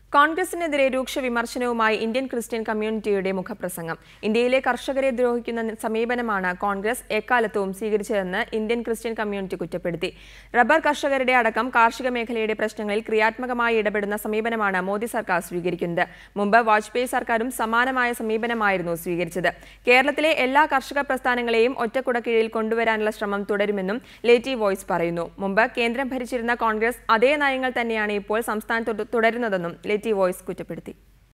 കോൺഗ്രസിനെതിരെ രൂക്ഷ വിമർശനവുമായി Indian Christian കമ്മ്യൂണിറ്റിയുടെ മുഖപ്രസംഗം ഇന്ത്യയിലെ കർഷകരെ ദ്രോഹിക്കുന്ന സമീപനമാണ് കോൺഗ്രസ് എക്കാലത്തവും സ്വീകരിച്ചതെന്ന് ഇന്ത്യൻ ക്രിസ്ത്യൻ കമ്മ്യൂണിറ്റി കുറ്റപ്പെടുത്തി റബ്ബർ കർഷകരുടെ അടക്കം കാർഷിക മേഖലയുടെ പ്രശ്നങ്ങളിൽ ക്രിയാത്മകമായി ഇടപെടുന്ന സമീപനമാണ് മോദി സർക്കാർ സ്വീകരിക്കുന്നത് മുമ്പ് വാജ്പേയി സർക്കാരും സമാനമായ സമീപനമായിരുന്നു സ്വീകരിച്ചത് കേരളത്തിലെ എല്ലാ കർഷക പ്രസ്ഥാനങ്ങളെയും ഒറ്റക്കുടക്കീഴിൽ കൊണ്ടുവരാനുള്ള ശ്രമം തുടരുമെന്നും ലേറ്റി വോയ്സ് പറയുന്നു മുമ്പ് കേന്ദ്രം ഭരിച്ചിരുന്ന കോൺഗ്രസ് അതേ നയങ്ങൾ തന്നെയാണ് ഇപ്പോൾ സംസ്ഥാനത്ത് തുടരുന്നതെന്നും ലേറ്റി വോയ്സ് കുറ്റപ്പെടുത്തി